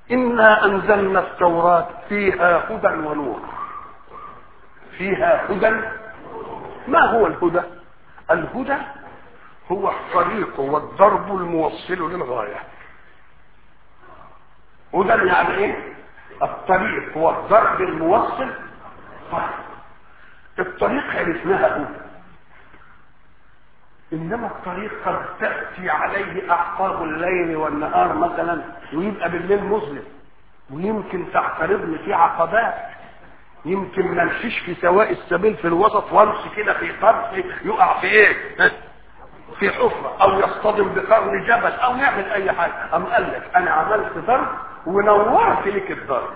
إنا أنزلنا التوراة فيها هدى ونور فيها هدى ما هو الهدى الهدى هو الطريق والضرب الموصل للغاية هدى يعني ايه الطريق هو الضرب الموصل طيب الطريق عرفناها هدى انما الطريق قد تاتي عليه اعقاب الليل والنهار مثلا ويبقى بالليل مظلم ويمكن تعترضني فيه عقبات يمكن ما امشيش في سواء السبيل في الوسط وامشي كده في طرف يقع في ايه في حفرة او يصطدم بقرن جبل او يعمل اي حاجة ام قال لك انا عملت ضرب ونورت لك الضرب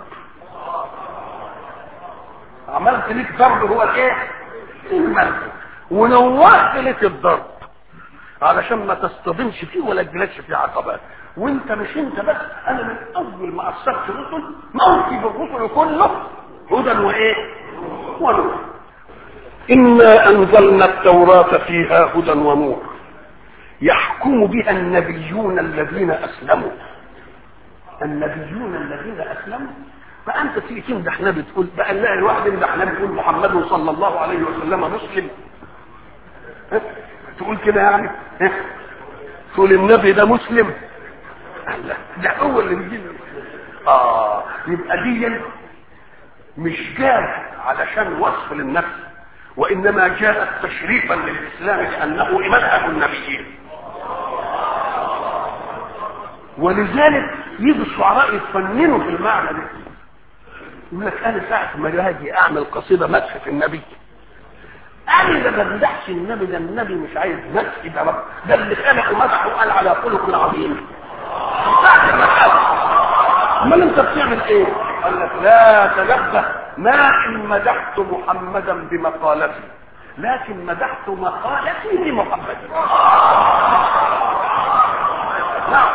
عملت لك ضرب هو الايه المنزل ونورت لك الضرب علشان ما تصطدمش فيه ولا تجلسش فيه عقبات وانت مش انت بس انا من اول ما ارسلت الرسل موتي بالرسل كله هدى وايه ونور انا انزلنا التوراه فيها هدى ونور يحكم بها النبيون الذين اسلموا النبيون الذين اسلموا فانت تيجي تمدح نبي تقول بقى نلاقي الواحد يمدح نبي يقول محمد صلى الله عليه وسلم مسلم ها؟ تقول كده يعني ها؟ تقول النبي ده مسلم لا ده هو اللي بيجي اه يبقى دي مش جاء علشان وصف للنفس وانما جاءت تشريفا للاسلام لانه مذهب النبيين ولذلك يجي الشعراء يتفننوا في المعنى ده يقول لك انا ساعه ما هاجي اعمل قصيده مدح في النبي انا ما بمدحش النبي ده النبي مش عايز مدح ده رب ده اللي خلقه مدحه وقال على خلق عظيم ساعه ما حاجة. امال انت بتعمل ايه؟ قال لك لا تنبه ما ان مدحت محمدا بمقالتي لكن مدحت مقالتي بمحمد نعم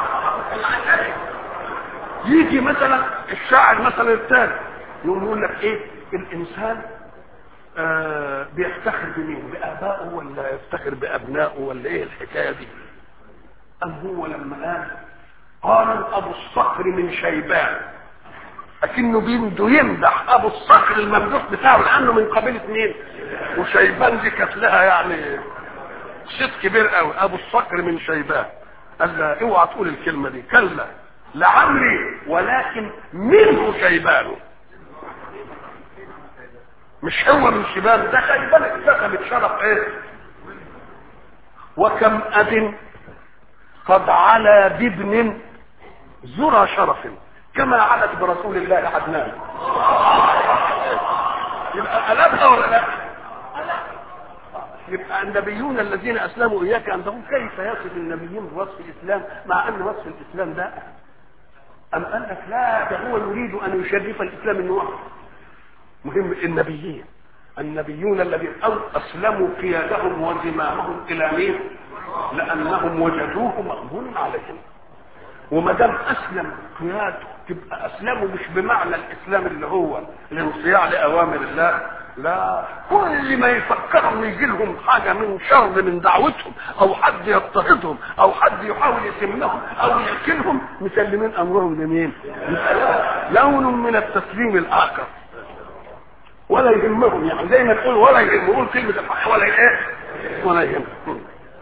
يجي مثلا الشاعر مثلا الثاني يقوم يقول لك ايه الانسان آه بيفتخر بمين بابائه ولا يفتخر بابنائه ولا ايه الحكايه دي ام هو لما قال قال ابو الصقر من شيبان لكنه بيده يمدح ابو الصقر الممدوح بتاعه لانه من قبيله مين وشيبان دي كانت لها يعني صيت كبير قوي ابو الصقر من شيبان قال لا اوعى تقول الكلمه دي كلا لعمري ولكن منه شيبان مش هو من شيبان ده شيبان اكتسبت شرف ايه وكم اب قد علا بابن ذرى شرف كما علت برسول الله عدنان يبقى قلبها ولا لا يبقى النبيون الذين اسلموا اياك عندهم كيف يصف النبيين بوصف الاسلام مع ان وصف الاسلام ده ام قال لك لا ده هو يريد ان يشرف الاسلام انه مهم النبيين النبيون الذين اسلموا قيادهم وزمامهم الى مين؟ لانهم وجدوه مأمون عليهم وما دام اسلم قيادته تبقى اسلموا مش بمعنى الاسلام اللي هو الانصياع لاوامر الله لا كل ما يفكروا ان يجي لهم حاجه من شر من دعوتهم او حد يضطهدهم او حد يحاول يسمهم او ياكلهم مسلمين امرهم لمين؟ لون من التسليم الاخر ولا يهمهم يعني زي ما تقول ولا يهم يقول كلمه الحق ولا ايه؟ ولا يهمهم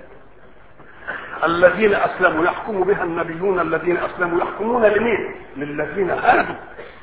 الذين اسلموا يحكم بها النبيون الذين اسلموا يحكمون لمين؟ للذين هادوا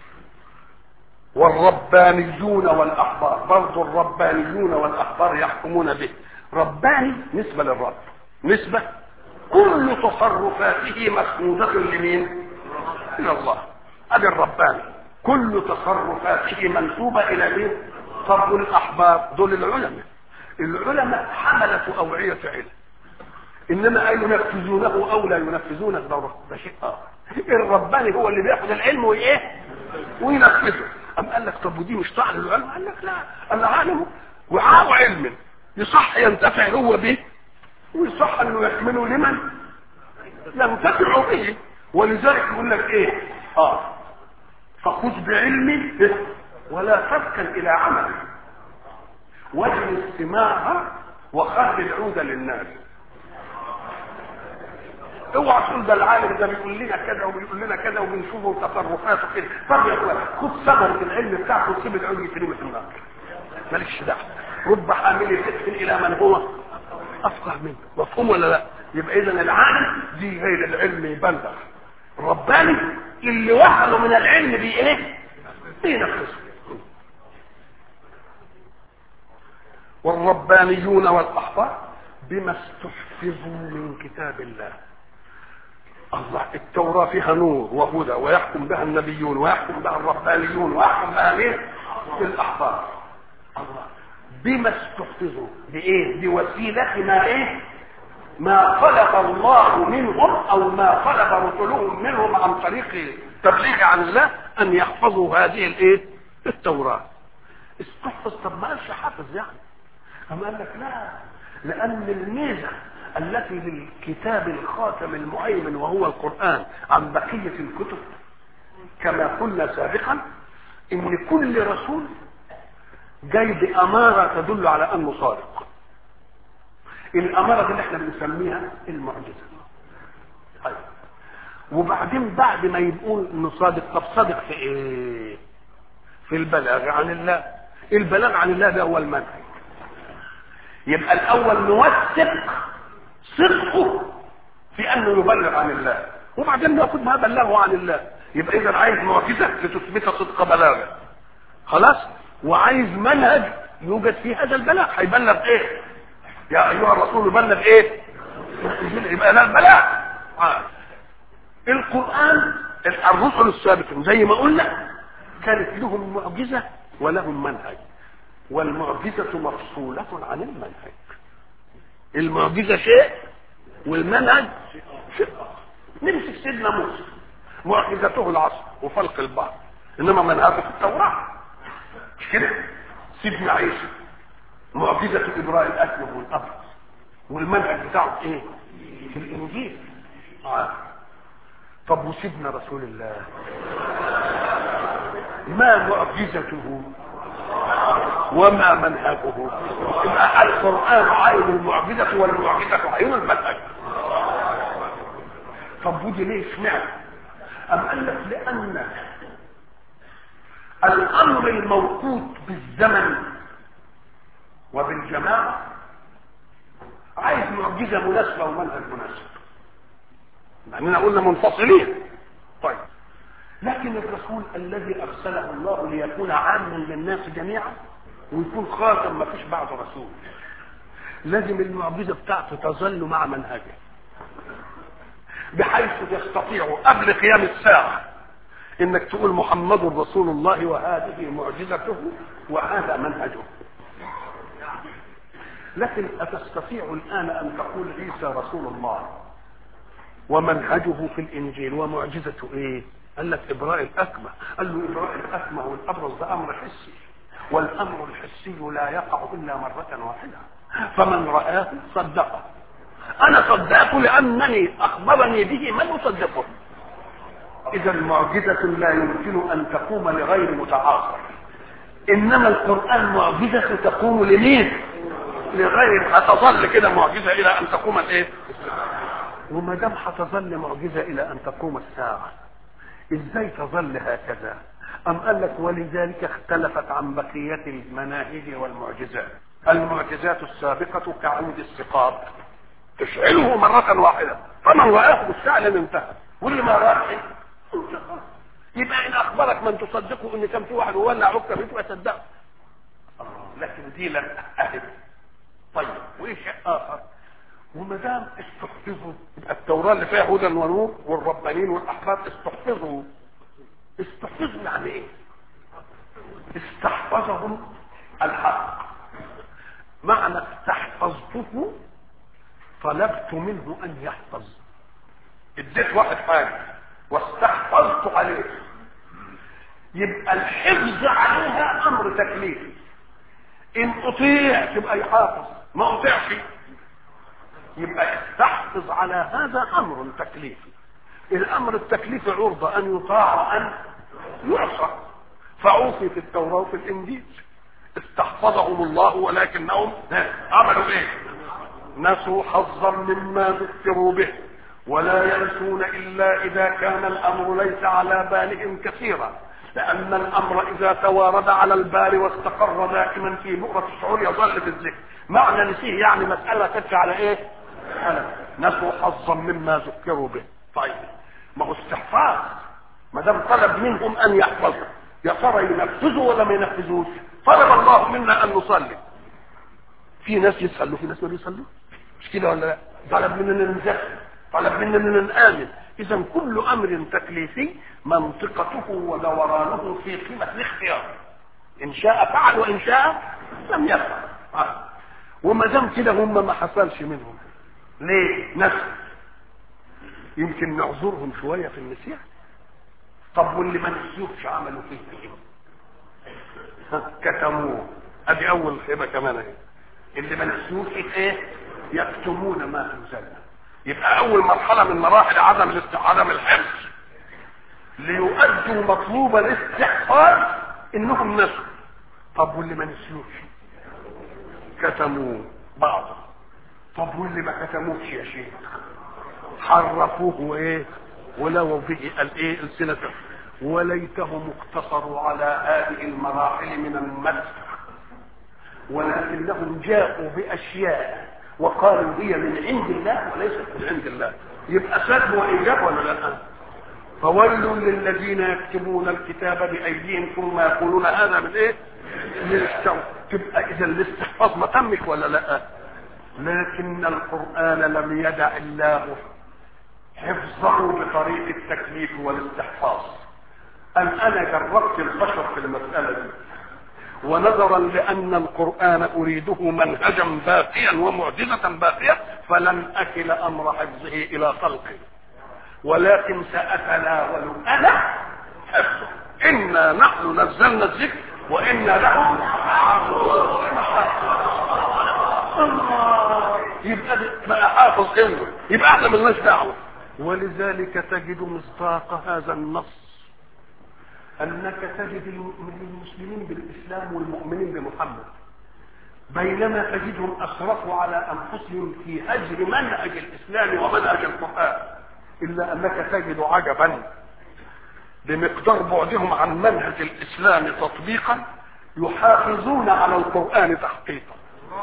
والربانيون والاحبار برضو الربانيون والاحبار يحكمون به رباني نسبه للرب نسبه كل تصرفاته مسنوده لمين؟ الى الله ادي الرباني كل تصرفاته منسوبه الى مين؟ طب الاحبار دول العلماء العلماء حملة أوعية علم انما اي ينفذونه او لا ينفذون الدورة ده شيء اخر الرباني هو اللي بياخد العلم وايه وينفذه ام قال لك طب ودي مش صح للعلم قال لك لا العالم وعاء علم يصح ينتفع هو به ويصح انه يحمله لمن ينتفع به ولذلك يقول لك ايه اه فخذ بعلمي ولا تركن الى عمل وجه السماع وخذ العود للناس اوعى تقول ده العالم ده بيقول لنا كذا وبيقول لنا كذا وبنشوفه تصرفاته كده طب يا اخوان خد ثمرة العلم بتاعك وسيب العلم يترمي في النار مالكش دعوه رب حامل فتح الى من هو افقه منه مفهوم ولا لا يبقى اذا العالم دي غير العلم يبلغ الرباني اللي وحده من العلم بي ايه بينفذه والربانيون والاحبار بما استحفظوا من كتاب الله الله التوراة فيها نور وهدى ويحكم بها النبيون ويحكم بها الربانيون ويحكم بها مين؟ الأحبار الله بما استحفظوا بإيه؟ بوسيلة ما إيه؟ ما طلب الله منهم أو ما طلب رسلهم منهم عن طريق تبليغ عن الله أن يحفظوا هذه الإيه؟ التوراة استحفظ طب ما قالش حافظ يعني أما قال لك لا لأن الميزة التي للكتاب الخاتم المهيمن وهو القرآن عن بقية الكتب كما قلنا سابقا إن كل رسول جاي بأمارة تدل على أنه صادق الأمارة دي اللي احنا بنسميها المعجزة طيب وبعدين بعد ما يبقوا انه صادق طب صادق في ايه؟ في البلاغ عن الله البلاغ عن الله ده هو المنهج يبقى الاول نوثق صدقه في انه يبلغ عن الله وبعدين ناخد ما بلغه عن الله يبقى اذا عايز معجزه لتثبت صدق بلاغه خلاص وعايز منهج يوجد فيه هذا البلاغ هيبلغ ايه يا ايها الرسول بلغ ايه يبقى ده البلاغ آه. القران الرسل السابقين زي ما قلنا كانت لهم معجزه ولهم منهج والمعجزه مفصوله عن المنهج المعجزه شيء والمنهج شيء نمسك سيدنا موسى معجزته العصر وفلق البحر انما منهجه في التوراه مش كده سيدنا عيسى معجزه ابراء الاكمه والابرص والمنهج بتاعه ايه في الانجيل آه. طب وسيدنا رسول الله ما معجزته وما منهجه يبقى القران عين المعجزه والمعجزه عين المنهج طب ودي ليه اشمعنى ام قال لك لان الامر الموقوت بالزمن وبالجماعه عايز معجزه مناسبه ومنهج مناسب لاننا قلنا منفصلين طيب لكن الرسول الذي ارسله الله ليكون عاما للناس جميعا ويكون خاتم ما فيش بعده رسول لازم المعجزه بتاعته تظل مع منهجه بحيث يستطيع قبل قيام الساعه انك تقول محمد رسول الله وهذه معجزته وهذا منهجه لكن أتستطيع الآن أن تقول عيسى رسول الله ومنهجه في الإنجيل ومعجزته إيه؟ قال لك إبراء الأكمة قال له إبراء الأكمة والأبرص ده أمر حسي والأمر الحسي لا يقع إلا مرة واحدة فمن رآه صدقه أنا صدقته لأنني أخبرني به من يصدقه إذا معجزة لا يمكن أن تقوم لغير متعاصر إنما القرآن معجزة تقوم لمين؟ لغير هتظل كده معجزه الى ان تقوم الايه؟ وما دام هتظل معجزه الى ان تقوم الساعه ازاي تظل هكذا؟ ام قال لك ولذلك اختلفت عن بقيه المناهج والمعجزات المعجزات السابقه كعود السقاط تشعله مرة واحدة فمن رآه بالفعل انتهى واللي ما رآه يبقى إن أخبرك من تصدقه إن كان في واحد وولع عكة فيه تبقى صدقه لكن دي لم أهل طيب وايه شيء اخر وما دام استحفظوا يبقى التوراه اللي فيها هدى ونور والربانيين والاحبار استحفظوا استحفظوا يعني ايه؟ استحفظهم الحق معنى استحفظته طلبت منه ان يحفظ اديت واحد حاجه واستحفظت عليه يبقى الحفظ عليها امر تكليفي ان اطيع تبقى يحافظ ما اطيعش يبقى استحفظ على هذا امر تكليفي الامر التكليفي عرضه ان يطاع وان يعصى فعوصي في التوراه وفي الانجيل استحفظهم الله ولكنهم عملوا ايه نسوا حظا مما ذكروا به ولا ينسون الا اذا كان الامر ليس على بالهم كثيرا لان الامر اذا توارد على البال واستقر دائما في بؤره الشعور يظل في الذهن معنى نسيه يعني مساله تدفع على ايه على نسوا حظا مما ذكروا به طيب ما هو استحفاظ ما دام طلب منهم ان يحفظوا يا ترى ينفذوا ولا ما ينفذوش طلب الله منا ان نصلي في ناس يصلوا في ناس ما بيصلوا مش كده ولا لا طلب مننا نزكي طلب مننا نآمن اذا كل امر تكليفي منطقته ودورانه في قيمه الاختيار ان شاء فعل وان شاء لم يفعل آه. وما دام كده هم ما حصلش منهم ليه نفس يمكن نعذرهم شويه في النسيان طب واللي ما نسيوش عملوا فيه ايه ها، كتموه ادي اول خيبه كمان اهي اللي ما نسيوش ايه يكتمون ما انزلنا يبقى اول مرحله من مراحل عدم الاست- عدم الحفظ ليؤدوا مطلوب الاستحفاظ انهم نسوا طب واللي ما نسيوش كتموه بعضه طب واللي ما كتموش يا شيخ حرفوه وايه ولو به الايه السنة وليتهم اقتصروا على هذه المراحل من المدح ولكنهم جاءوا باشياء وقالوا هي من عند الله وليست من عند الله يبقى سلب وايجاب ولا لا فويل للذين يكتبون الكتاب بايديهم ثم يقولون هذا من ايه من الشر تبقى اذا الاستحفاظ ما تمش ولا لا لكن القران لم يدع الله حفظه بطريق التكليف والاستحفاظ أن أنا جربت البشر في المسألة دي ونظرا لأن القرآن أريده منهجا باقيا ومعجزة باقية فلن أكل أمر حفظه إلى خلقه ولكن سأتناول أنا حفظه إنا نحن نزلنا الذكر وإنا له الله يبقى بقى حافظ انه يبقى احنا ملناش دعوه ولذلك تجد مصداق هذا النص انك تجد المسلمين بالاسلام والمؤمنين بمحمد بينما تجدهم اسرفوا على انفسهم في هجر منهج الاسلام ومنهج القران الا انك تجد عجبا بمقدار بعدهم عن منهج الاسلام تطبيقا يحافظون على القران تحقيقا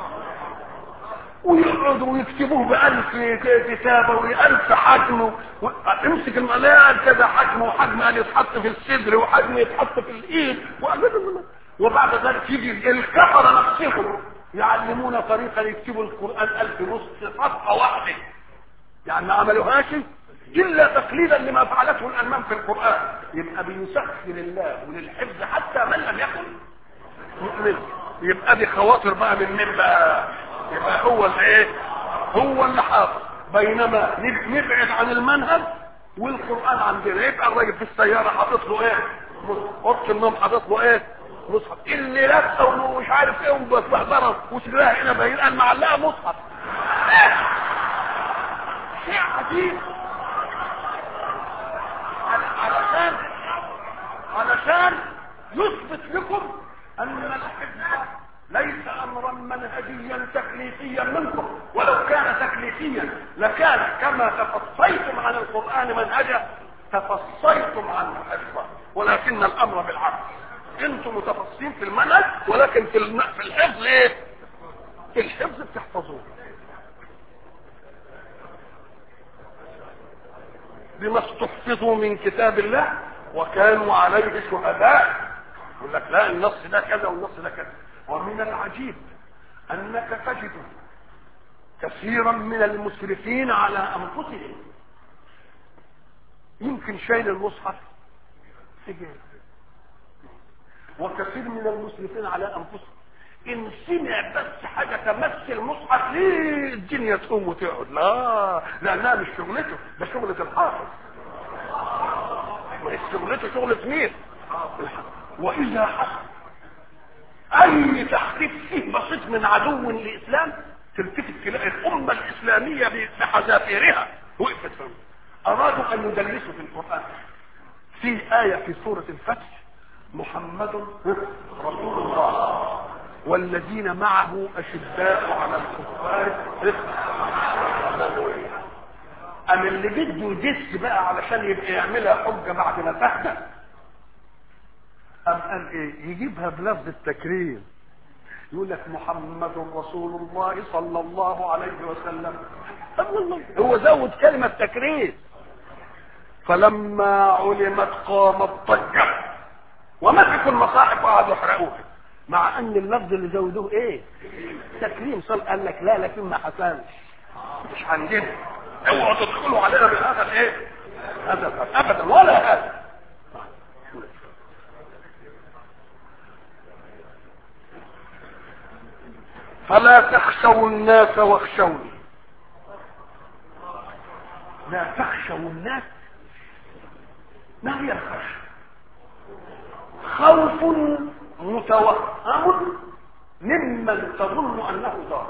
ويقعدوا ويكتبوه بألف كتابة وألف حجم و... امسك الملاعب كذا حجم وحجم قال يتحط في الصدر وحجم يتحط في الإيد و... وبعد ذلك يجي الكفرة نفسهم يعلمون طريقة يكتبوا القرآن ألف نص صفحة واحدة يعني ما عملوهاش إلا تقليدا لما فعلته الألمان في القرآن يبقى بيسخر الله وللحفظ حتى من لم يكن مؤمن يبقى دي خواطر بقى من مين بقى يبقى هو الايه هو اللي حافظ بينما نبعد عن المنهج والقران عندنا يبقى الراجل في السياره حاطط له ايه اوضه النوم حاطط له ايه مصحف اللي لابسه ومش عارف ايه ومستحضره وسلاها هنا باين قال معلقه مصحف شيء عجيب علشان علشان يثبت لكم ان الحفظ ليس امرا منهجيا تكليفيا منكم ولو كان تكليفيا لكان كما تفصيتم عن القران منهجا تفصيتم عنه حفظا ولكن الامر بالعكس انتم متفصين في المنهج ولكن في في الحفظ ايه في الحفظ بتحفظوه بما استحفظوا من كتاب الله وكانوا عليه شهداء يقول لك لا النص ده كذا والنص ده كذا ومن العجيب انك تجد كثيرا من المسرفين على انفسهم يمكن شايل المصحف في جيبه وكثير من المسرفين على انفسهم ان سمع بس حاجه تمس المصحف ليه الدنيا تقوم وتقعد لا لانها مش شغلته ده شغله الحافظ مش شغلته شغله مين واذا حصل اي تحقيق فيه بسيط من عدو للاسلام تلتفت تلاقي الامه الاسلاميه بحذافيرها وقفت فهم ارادوا ان يدلسوا في القران في ايه في سوره الفتح محمد رسول الله والذين معه اشداء على الكفار أم اللي بده يدس بقى علشان يبقى يعملها حجة بعد ما تهدى أم قال إيه يجيبها بلفظ التكريم يقول لك محمد رسول الله صلى الله عليه وسلم هو زود كلمة تكريم فلما علمت قامت ضجة ومسكوا المصاحف وقعدوا يحرقوها مع ان اللفظ اللي زودوه ايه تكريم صل قال لك لا لكن ما حصلش مش عندنا اوعوا تدخلوا علينا بهذا الايه هذا ابدا ولا هذا فلا تخشوا الناس واخشوني لا تخشوا الناس ما هي الخشيه خوف متوهم ممن تظن انه ضار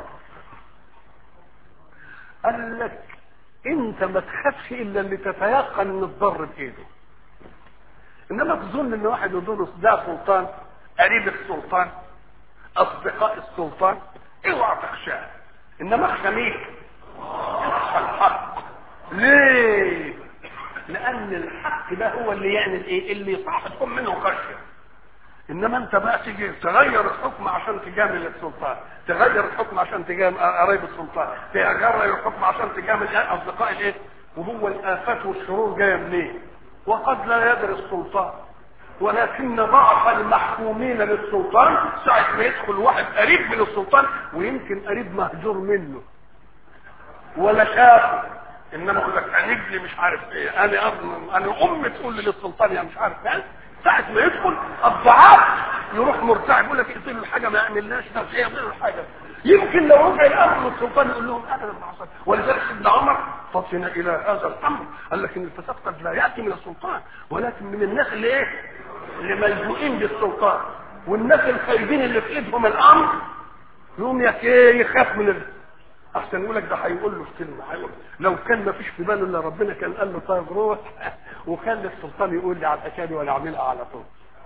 قال لك انت ما تخافش الا اللي تتيقن ان الضر بايده انما تظن ان واحد يظن ده سلطان قريب السلطان اصدقاء السلطان اوعى تخشاه انما اخشى مين اخشى الحق ليه لان الحق ده هو اللي يعمل ايه اللي يصاحبكم منه خشيه انما انت بقى تيجي تغير الحكم عشان تجامل السلطان تغير الحكم عشان تجامل قرايب السلطان تغير الحكم عشان تجامل اصدقاء الايه وهو الافات والشرور جايه منين وقد لا يدري السلطان ولكن ضعف المحكومين للسلطان ساعة ما يدخل واحد قريب من السلطان ويمكن قريب مهجور منه ولا شافه انما يقول لك هنجلي مش عارف ايه انا أظلم انا ام تقول لي للسلطان يا مش عارف ايه ساعة ما يدخل الضعاف يروح مرتاح يقول لك اقتلوا الحاجة ما يعملناش طب ايه يعملوا الحاجة يمكن لو رفع الامر السلطان يقول لهم ابدا ما حصل ولذلك ابن عمر فطن الى هذا الامر قال لك ان الفساد قد لا ياتي من السلطان ولكن من الناس اللي ايه اللي ملجوئين بالسلطان والناس الخايبين اللي في ايدهم الامر يقوم يخاف من ال... احسن يقول لك ده هيقول له كلمه هيقول لو كان ما فيش في باله الا ربنا كان قال له طيب روح وكان السلطان يقول لي على الاشياء ولا اعملها على طول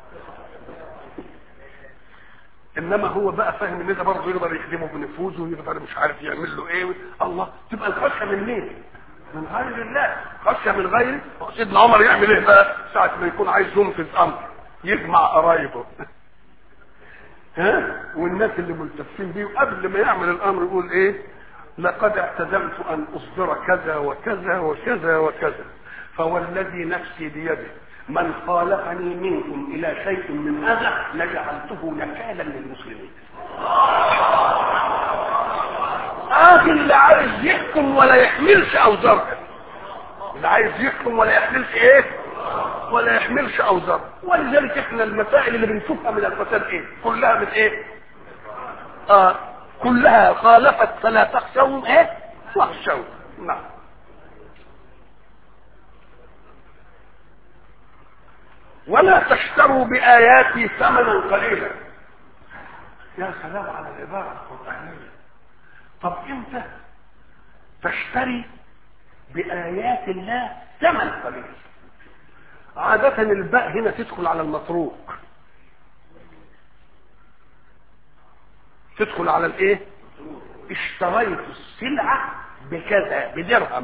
انما هو بقى فاهم ان ده برضه يقدر يخدمه بنفوذه ويقدر مش عارف يعمل له ايه الله تبقى الخشيه من مين؟ من غير الله خشيه من غيره سيدنا عمر يعمل ايه بقى؟ ساعه ما يكون عايز ينفذ امر يجمع قرايبه ها والناس اللي ملتفين بيه قبل ما يعمل الامر يقول ايه؟ لقد اعتزمت ان اصدر كذا وكذا وكذا وكذا فوالذي نفسي بيده من خالفني منكم الى شيء من هذا لجعلته نكالا للمسلمين اخي اللي عايز يحكم ولا يحملش اوزارها اللي عايز يحكم ولا يحملش ايه ولا يحملش اوزار ولذلك احنا المسائل اللي بنشوفها من الفساد ايه كلها من ايه اه كلها خالفت فلا تخشون ايه واخشون نعم ولا تشتروا بآياتي ثمنا قليلا يا سلام على العبارة القرآنية طب امتى تشتري بآيات الله ثمن قليل عادة الباء هنا تدخل على المتروك تدخل على الايه اشتريت السلعة بكذا بدرهم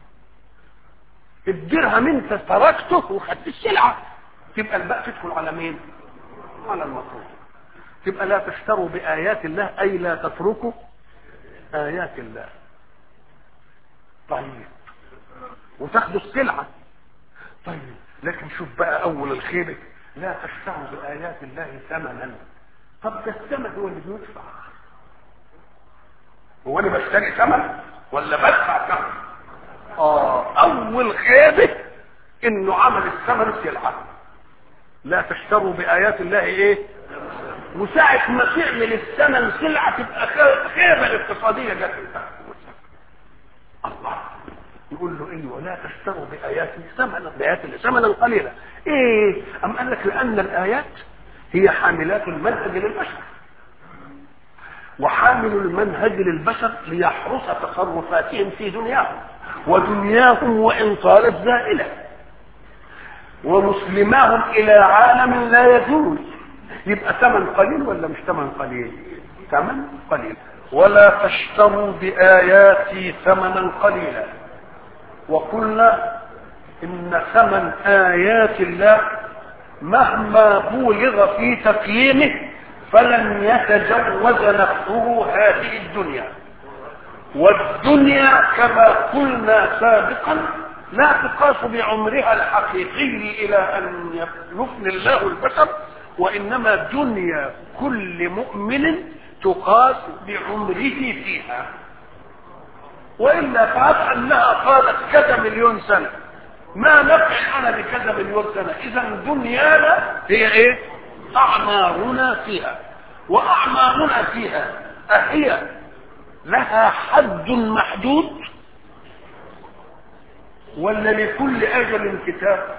الدرهم انت تركته وخدت السلعة تبقى الباء تدخل على مين على المتروك تبقى لا تشتروا بآيات الله أي لا تتركوا آيات الله طيب وتاخدوا السلعة طيب لكن شوف بقى أول الخيبة لا تشتروا بآيات الله ثمنا طب ده الثمن هو اللي بيدفع هو انا بشتري ثمن ولا بدفع ثمن اه اول خيبه انه عمل الثمن سلعه لا تشتروا بايات الله ايه وساعة ما تعمل الثمن سلعة تبقى خيبة الاقتصادية جت الله يقول له ايه ولا تشتروا باياتي ثمنا بايات الله ثمنا قليلا ايه ام قال لك لان الايات هي حاملات المنهج للبشر وحامل المنهج للبشر ليحرس تصرفاتهم في دنياهم ودنياهم وان طالت زائله ومسلماهم الى عالم لا يزول يبقى ثمن قليل ولا مش ثمن قليل ثمن قليل ولا تشتروا باياتي ثمنا قليلا وقلنا ان ثمن ايات الله مهما بولغ في تقييمه فلن يتجوز نفسه هذه الدنيا والدنيا كما قلنا سابقا لا تقاس بعمرها الحقيقي الى ان يفني الله البشر وانما دنيا كل مؤمن تقاس بعمره فيها والا فعف انها قالت كذا مليون سنه ما نفع انا بكذا مليون سنه اذا دنيانا هي ايه اعمارنا فيها واعمارنا فيها اهي لها حد محدود ولا لكل اجل كتاب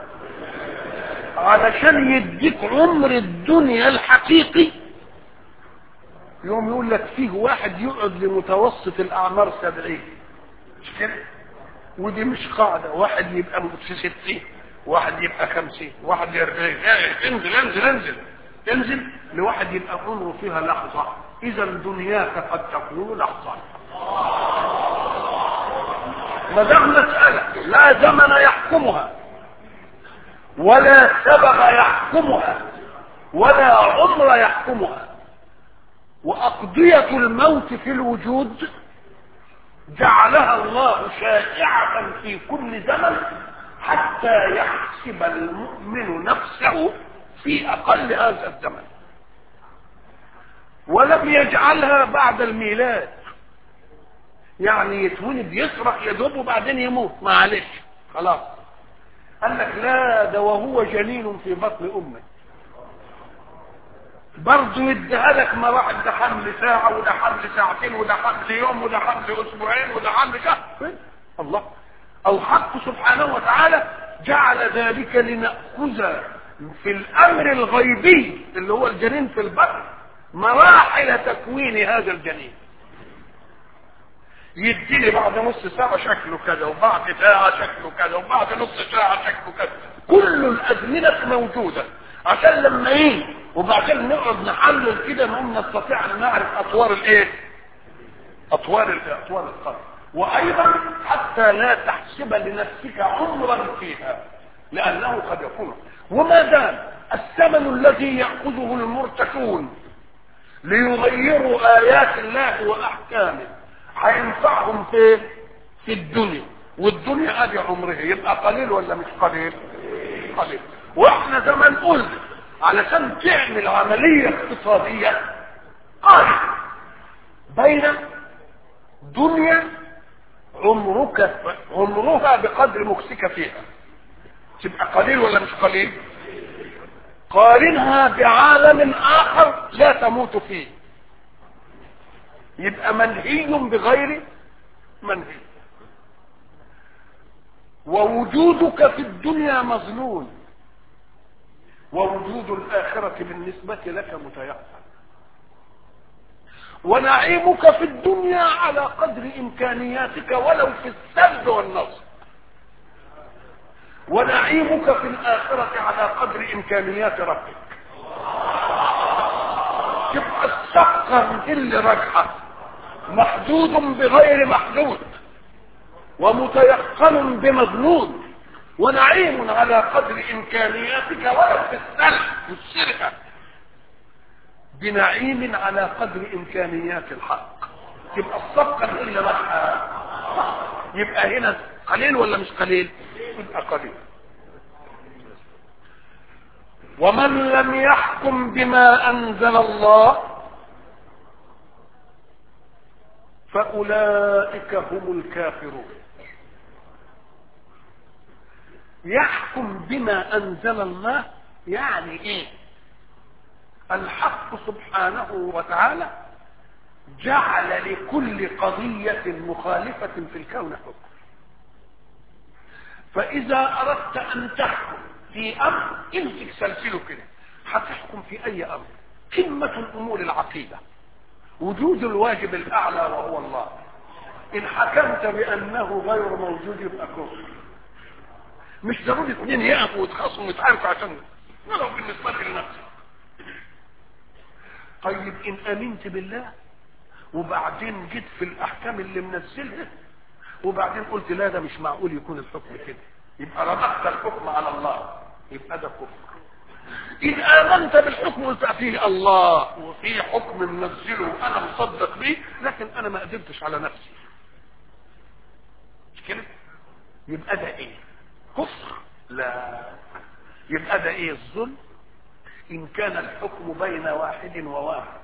علشان يديك عمر الدنيا الحقيقي يوم يقول لك فيه واحد يقعد لمتوسط الاعمار سبعين مش كده ودي مش قاعدة واحد يبقى في ستين واحد يبقى خمسين واحد يرجعين انزل انزل انزل انزل لواحد يبقى عمره فيها لحظة اذا دنياك قد تكون لحظة ما دام مسألة لا زمن يحكمها ولا سبب يحكمها ولا عمر يحكمها وأقضية الموت في الوجود جعلها الله شائعة في كل زمن حتى يحسب المؤمن نفسه في أقل هذا الزمن ولم يجعلها بعد الميلاد يعني يتولد يسرق يدوب وبعدين يموت معلش خلاص قال لك لا ده وهو جنين في بطن امه برضه يديها لك مراحل ده حمل ساعة وده حمل ساعتين وده حمل يوم وده حمل أسبوعين وده حمل شهر الله الحق سبحانه وتعالى جعل ذلك لنأخذ في الأمر الغيبي اللي هو الجنين في البطن مراحل تكوين هذا الجنين يديني بعد نص ساعة شكله كذا وبعد ساعة شكله كذا وبعد نص ساعة شكله كذا كل الأزمنة موجودة عشان لما يجي وبعدين نقعد نحلل كده نقوم نستطيع ان نعرف اطوار الايه اطوار اطوار القلب وايضا حتى لا تحسب لنفسك عمرا فيها لانه قد يكون وما دام الثمن الذي ياخذه المرتكون ليغيروا ايات الله واحكامه هينفعهم في في الدنيا والدنيا ادي عمره يبقى قليل ولا مش قليل قليل واحنا زمان قلنا علشان تعمل عملية اقتصادية قارن بين دنيا عمرك عمرها بقدر مكسك فيها تبقى قليل ولا مش قليل قارنها بعالم اخر لا تموت فيه يبقى منهي بغير منهي ووجودك في الدنيا مظنون ووجود الآخرة بالنسبة لك متيقن ونعيمك في الدنيا على قدر إمكانياتك ولو في السلب والنصر ونعيمك في الآخرة على قدر إمكانيات ربك تبقى الصفقة اللي راجحة محدود بغير محدود ومتيقن بمظنون ونعيم على قدر امكانياتك ولو في السلب والشركه بنعيم على قدر امكانيات الحق يبقى الصفقه اللي راح يبقى هنا قليل ولا مش قليل يبقى قليل ومن لم يحكم بما انزل الله فاولئك هم الكافرون يحكم بما انزل الله يعني ايه الحق سبحانه وتعالى جعل لكل قضية مخالفة في الكون حكم فإذا أردت أن تحكم في أمر امسك سلسله كده هتحكم في أي أمر قمة الأمور العقيدة وجود الواجب الأعلى وهو الله إن حكمت بأنه غير موجود يبقى كفر مش ضروري اثنين يقفوا ويتخاصموا ويتعاركوا عشان ولو بالنسبة لنفسك طيب ان امنت بالله وبعدين جيت في الاحكام اللي منزلها وبعدين قلت لا ده مش معقول يكون الحكم كده يبقى ربطت الحكم على الله يبقى ده كفر إن آمنت بالحكم قلت فيه الله وفي حكم منزله أنا مصدق به لكن أنا ما قدرتش على نفسي مش كده؟ يبقى ده إيه؟ كفر؟ لا يبقى ده إيه الظلم؟ إن كان الحكم بين واحد وواحد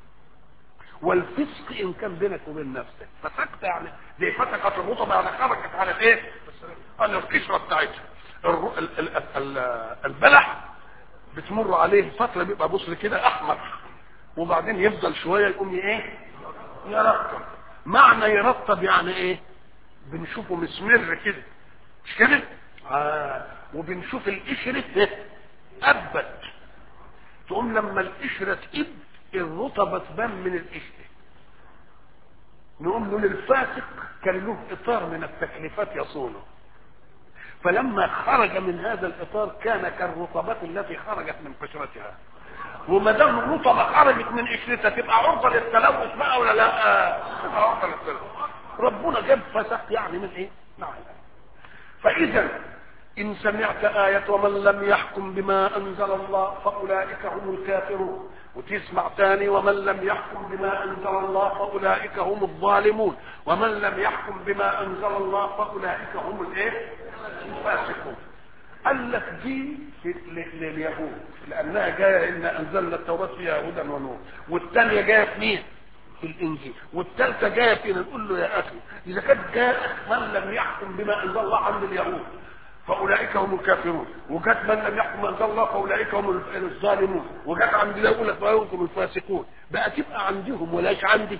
والفسق إن كان بينك وبين نفسك فسكت يعني دي فتقت الرطبة يعني خرجت على الإيه؟ على القشرة بتاعتها الر- ال- ال- ال- البلح بتمر عليه فتره بيبقى بصر كده احمر وبعدين يفضل شويه يقوم ايه يرطب معنى يرطب يعني ايه بنشوفه مسمر كده مش كده آه. وبنشوف القشره إيه؟ ابت تقوم لما القشره تقب الرطبه تبان من القشره نقوم له للفاسق كان له اطار من التكليفات يصونه فلما خرج من هذا الاطار كان كالرطبات التي خرجت من قشرتها وما دام الرطبه خرجت من قشرتها تبقى عرضه للتلوث بقى ولا لا؟ تبقى عرضه للتلوث ربنا جاب فسق يعني من ايه؟ نعم فاذا ان سمعت آية ومن لم يحكم بما انزل الله فاولئك هم الكافرون وتسمع تاني ومن لم يحكم بما انزل الله فاولئك هم الظالمون ومن لم يحكم بما انزل الله فاولئك هم الايه؟ الفاسقون قال لك دي في- ل- لليهود لانها جايه ان انزلنا التوراه فيها هدى ونور والثانيه جايه في مين؟ في الانجيل والثالثه جايه فينا نقول له يا اخي اذا كانت جاءت من لم يحكم بما انزل الله عند اليهود فاولئك هم الكافرون وجت من لم يحكم بما انزل الله فاولئك هم الظالمون وجت عند الله يقول لك فاولئك هم الفاسقون بقى تبقى عندهم ولاش عندي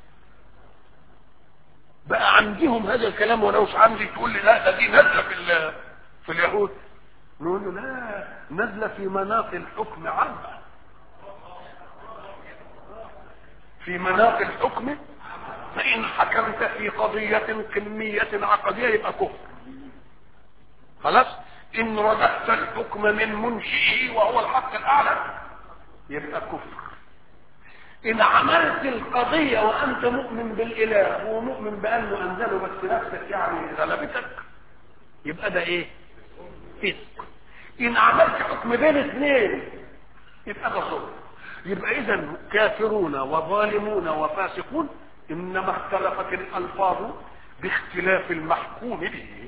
بقى عندهم هذا الكلام ولوش عندي تقول لي لا ده دي نازله في ال- في اليهود نقول له لا نازله في مناط الحكم عامه في مناط الحكم فان حكمت في قضيه كميه عقديه يبقى كفر خلاص ان رددت الحكم من منشئه وهو الحق الاعلى يبقى كفر إن عملت القضية وأنت مؤمن بالإله ومؤمن بأنه أنزله بس نفسك يعني غلبتك يبقى ده إيه؟ فسق إن عملت حكم بين اثنين يبقى ده ظلم يبقى إذا كافرون وظالمون وفاسقون إنما اختلفت الألفاظ باختلاف المحكوم به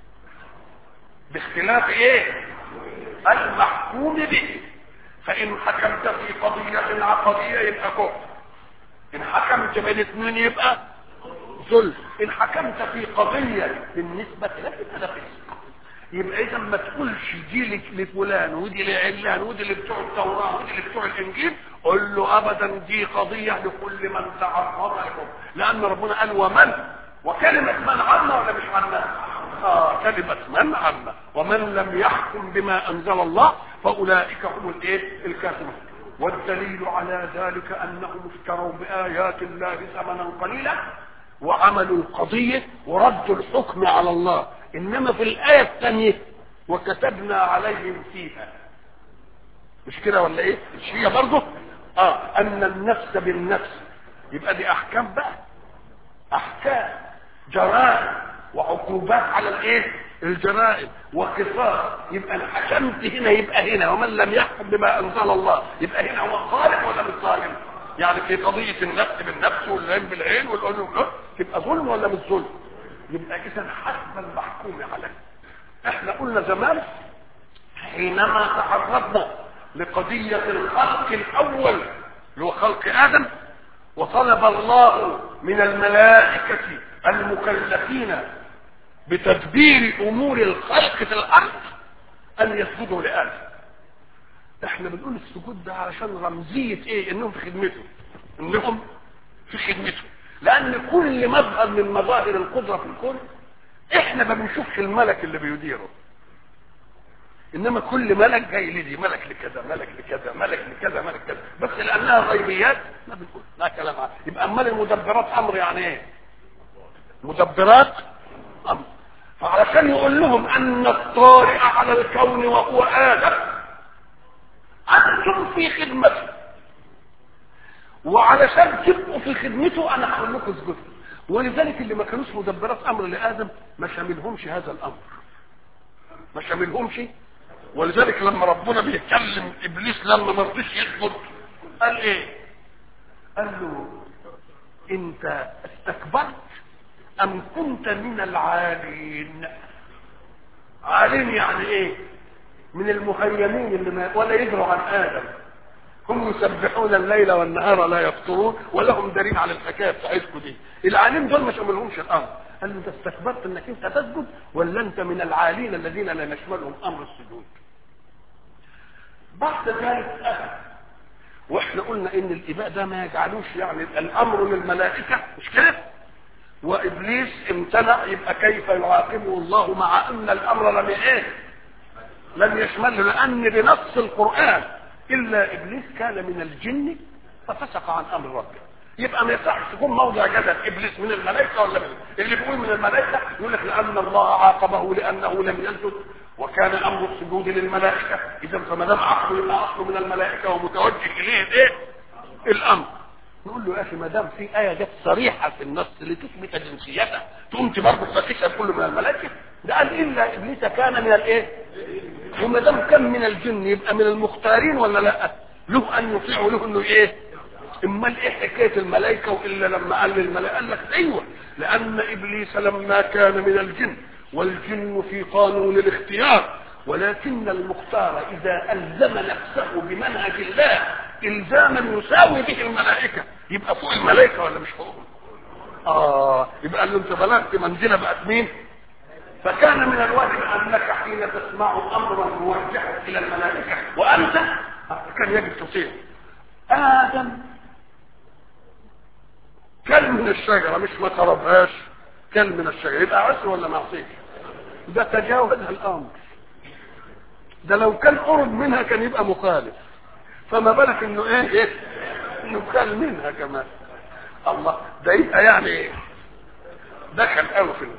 باختلاف إيه؟ المحكوم به فإن حكمت في قضية عقدية يبقى كفر إن حكمت بين اثنين يبقى ظلم إن حكمت في قضية بالنسبة لك يبقى ده فسق يبقى إذا ما تقولش دي لك- لفلان ودي لعلان ودي اللي بتوع التوراة ودي اللي بتوع الإنجيل قل له أبدا دي قضية لكل من تعرض لكم لأن ربنا قال ومن وكلمة من عامة ولا مش عامة؟ آه كلمة من عامة ومن لم يحكم بما أنزل الله فأولئك هم الإيه؟ الكافرون والدليل على ذلك أنهم اشتروا بآيات الله ثمنا قليلا وعملوا القضية وردوا الحكم على الله إنما في الآية الثانية وكتبنا عليهم فيها مش كده ولا ايه مش هي برضه اه ان النفس بالنفس يبقى دي احكام بقى احكام جرائم وعقوبات على الايه الجرائم وقصاص يبقى ان حكمت هنا يبقى هنا ومن لم يحكم بما انزل الله يبقى هنا هو ظالم ولا مش ظالم يعني في قضيه النفس بالنفس والعين بالعين والاذن بالأذن تبقى ظلم ولا مش ظلم يبقى اذا حسب المحكوم عليه احنا قلنا زمان حينما تعرضنا لقضية الخلق الأول اللي هو خلق آدم وطلب الله من الملائكة المكلفين بتدبير أمور الخلق في الأرض أن يسجدوا لآدم احنا بنقول السجود ده علشان رمزية ايه انهم في خدمته انهم في خدمته لان كل مظهر من مظاهر القدرة في الكون احنا ما بنشوفش الملك اللي بيديره انما كل ملك جاي لدي ملك لكذا ملك لكذا ملك لكذا ملك كذا بس لانها غيبيات ما بنقول لا كلام عنها يبقى امال المدبرات امر يعني ايه مدبرات امر فعلشان يقول لهم ان الطارئ على الكون وهو ادم انتم في خدمته وعلشان تبقوا في خدمته انا هقول لكم اسجدوا ولذلك اللي ما كانوش مدبرات امر لادم ما شاملهمش هذا الامر ما شاملهمش ولذلك لما ربنا بيتكلم ابليس لما ما رضيش يسجد قال ايه قال له انت استكبرت ام كنت من العالين عالين يعني ايه من المهيمين اللي ما ولا يدروا عن ادم هم يسبحون الليل والنهار لا يفطرون ولهم دليل على الحكايه بتاعتكم دي العالين دول ما شملهمش الامر قال له انت استكبرت انك انت تسجد ولا انت من العالين الذين لا يشملهم امر السجود بعد ذلك أخذ واحنا قلنا ان الاباء ده ما يجعلوش يعني الامر للملائكه مش كده وابليس امتنع يبقى كيف يعاقبه الله مع ان الامر لم ايه لم يشمله لان بنص القران الا ابليس كان من الجن ففسق عن امر ربه يبقى ما يصحش تكون موضع جدل ابليس من الملائكه ولا من اللي بيقول من الملائكه يقول لك لان الله عاقبه لانه لم يسجد وكان امر السجود للملائكه اذا فما دام عقله يبقى اصله من الملائكه ومتوجه اليه الايه؟ الامر نقول له يا اخي ما دام في ايه جت صريحه في النص لتثبت جنسيته تقوم برضه تفكر كله من الملائكه ده قال الا ابليس كان من الايه؟ وما دام كان من الجن يبقى من المختارين ولا لا؟ له ان يطيعوا له انه ايه؟ امال ايه حكايه الملائكه والا لما قال للملائكه قال لك ايوه لان ابليس لما كان من الجن والجن في قانون الاختيار ولكن المختار اذا الزم نفسه بمنهج الله الزاما يساوي به الملائكه يبقى فوق الملائكه ولا مش فوقهم اه يبقى قال له انت بلغت منزله بقت مين فكان من الواجب انك حين تسمع امرا موجها الى الملائكه وانت كان يجب تطيع ادم كل من الشجره مش ما قربهاش كل من الشجره يبقى عسر ولا معصيه ده تجاوز الامر ده لو كان قرب منها كان يبقى مخالف فما بالك انه ايه, إيه؟ انه كان منها كمان الله ده يبقى يعني ايه دخل قوي في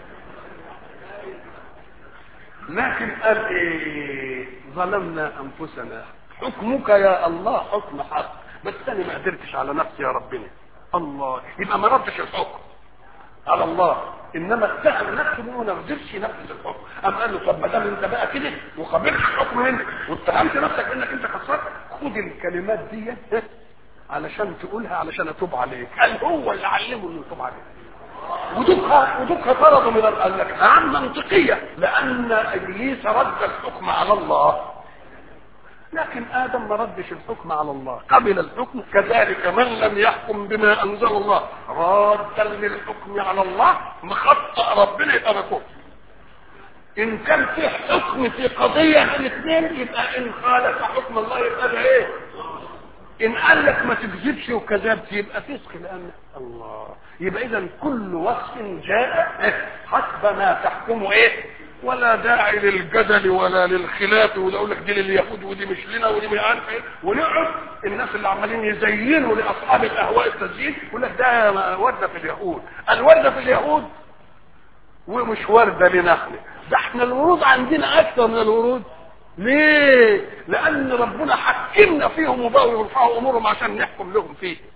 لكن قال ايه ظلمنا انفسنا حكمك يا الله حكم حق بس انا ما قدرتش على نفسي يا ربنا الله يبقى ما ردش الحكم على الله انما اتهم نفسه انه ما قدرش ينفذ الحكم قام قال له طب ما دام انت بقى كده وقبلت الحكم منك واتهمت نفسك انك انت قصرت خد الكلمات دي علشان تقولها علشان اتوب عليك قال هو اللي علمه انه يتوب عليك ودوكها ودوكها طرده من قال لك نعم منطقيه لان ابليس رد الحكم على الله لكن ادم ما ردش الحكم على الله قبل الحكم كذلك من لم يحكم بما انزل الله رادا للحكم على الله مخطئ ربنا يبقى مكفر ان كان في حكم في قضيه في الاثنين يبقى ان خالف حكم الله يبقى ده ايه ان قال لك ما تكذبش وكذبت يبقى فسق لان الله يبقى اذا كل وصف جاء حسب ما تحكمه ايه ولا داعي للجدل ولا للخلاف ولا اقول لك دي لليهود ودي مش لنا ودي مش عارف ايه ونقعد الناس اللي عمالين يزينوا لاصحاب الاهواء التزيين يقول لك ده ورده في اليهود الورده في اليهود ومش ورده لنا احنا ده احنا الورود عندنا اكثر من الورود ليه؟ لأن ربنا حكمنا فيهم وبقوا يرفعوا أمورهم عشان نحكم لهم فيه.